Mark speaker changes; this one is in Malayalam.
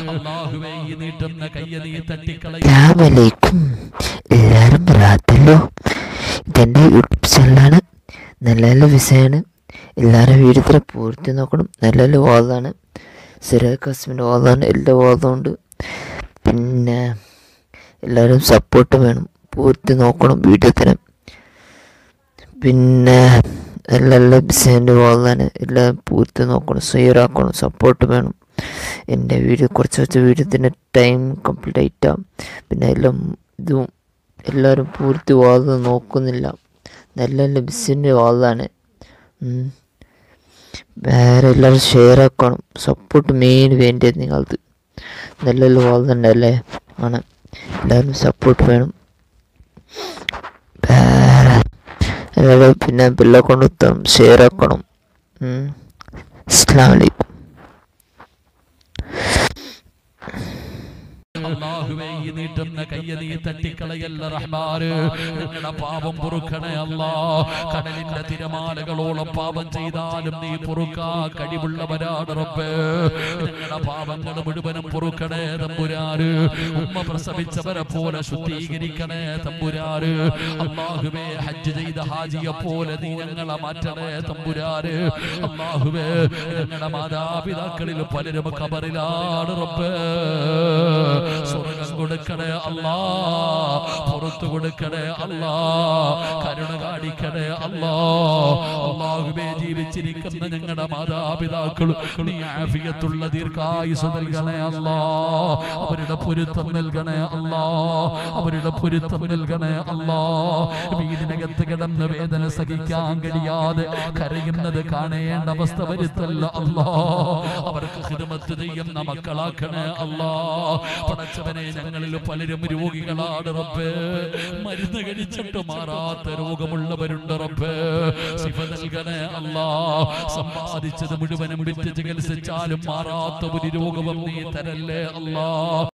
Speaker 1: അള്ളാഹുവേ ഈ നീട്ടുന്ന കയ്യ നീ തട്ടിക്കളയ
Speaker 2: അസ്സലാമലൈക്കും എല്ലാവരും റാത്തല്ലോ ഇതെൻ്റെ യൂട്യൂബ് ചാനലാണ് നല്ല നല്ല വിഷയമാണ് എല്ലാവരും വീഡിയോ പൂർത്തി നോക്കണം നല്ല നല്ല വാദമാണ് സിറാജ് കാസിമിൻ്റെ വാദമാണ് എല്ലാ വാദവും ഉണ്ട് പിന്നെ എല്ലാവരും സപ്പോർട്ട് വേണം പൂർത്തി നോക്കണം വീഡിയോ തന്നെ പിന്നെ നല്ല നല്ല ബിസിൻ്റെ വാദമാണ് എല്ലാം പൂർത്തി നോക്കണം സ്വയറാക്കണം സപ്പോർട്ട് വേണം എൻ്റെ വീഡിയോ കുറച്ച് കുറച്ച് വീഡിയോത്തിൻ്റെ ടൈം കംപ്ലീറ്റ് ആയിട്ടാണ് പിന്നെ എല്ലാം ഇതും എല്ലാവരും പൂർത്തി വാദം നോക്കുന്നില്ല നല്ല നല്ല ബിസിൻ്റെ വാദമാണ് വേറെ എല്ലാവരും ഷെയർ ആക്കണം സപ്പോർട്ട് മെയിൻ വേണ്ടത് നിങ്ങളത് നല്ല നല്ല വാദം ഉണ്ടല്ലേ ആണ് എല്ലാവരും സപ്പോർട്ട് വേണം വേറെ എല്ലാവരും പിന്നെ ബില്ലെ കൊണ്ട് ഷെയർ ആക്കണം അസ്സാം വലൈക്കും
Speaker 1: അള്ളാഹുവേ ഈ നീട്ടുന്ന കയ്യ നീ തട്ടിക്കളയല്ല റഹ്മാന് ഞങ്ങളുടെ പാപം പൊറുക്കണേ അല്ലാ കടലിന്റെ തിരമാലകളോളം പാപം ചെയ്താലും നീ പൊറുക്കാ കഴിവുള്ളവരാണ് റബ്ബേ ഞങ്ങളുടെ പാപങ്ങൾ മുഴുവനും പൊറുക്കണേ തമ്പുരാര് ഉമ്മ പ്രസവിച്ചവരെ പോലെ ശുദ്ധീകരിക്കണേ തമ്പുരാര് അള്ളാഹുവേ ഹജ്ജ് ചെയ്ത ഹാജിയെ പോലെ നീ ഞങ്ങളെ മാറ്റണേ തമ്പുരാര് അള്ളാഹുവേ ഞങ്ങളുടെ മാതാപിതാക്കളിൽ പലരും കബറിലാണ് റബ്ബേ സ്വർഗം കൊടുക്കണേ അല്ലാ പുറത്തു കൊടുക്കണേ അല്ലാ കരുണ കാണിക്കണേ അല്ലാ അള്ളാഹുബേ ജീവിച്ചിരിക്കുന്ന ഞങ്ങളുടെ മാതാപിതാക്കൾ നീ ആഫിയത്തുള്ള ദീർഘായുസ് നൽകണേ അല്ലാ അവരുടെ പൊരുത്തം നൽകണേ അല്ലാ അവരുടെ പൊരുത്തം നൽകണേ അല്ലാ വീടിനകത്ത് കിടന്ന് വേദന സഹിക്കാൻ കഴിയാതെ കരയുന്നത് കാണേണ്ട അവസ്ഥ വരുത്തല്ല അല്ലാ അവർക്ക് ഹിദമത്ത് ചെയ്യുന്ന മക്കളാക്കണേ അല്ലാ പടച്ചവനെ ഞങ്ങളിൽ പലരും രോഗികളാണ് റബ്ബേ മരുന്ന് കഴിച്ചിട്ട് മാറാത്ത രോഗമുള്ളവരുണ്ട് റബ്ബേ ശിവ നൽകണേ അല്ലാ സമ്പാദിച്ചത് മുഴുവനും വിറ്റ് ചികിത്സിച്ചാലും മാറാത്ത ഒരു രോഗവും നീ തരല്ലേ അല്ലാ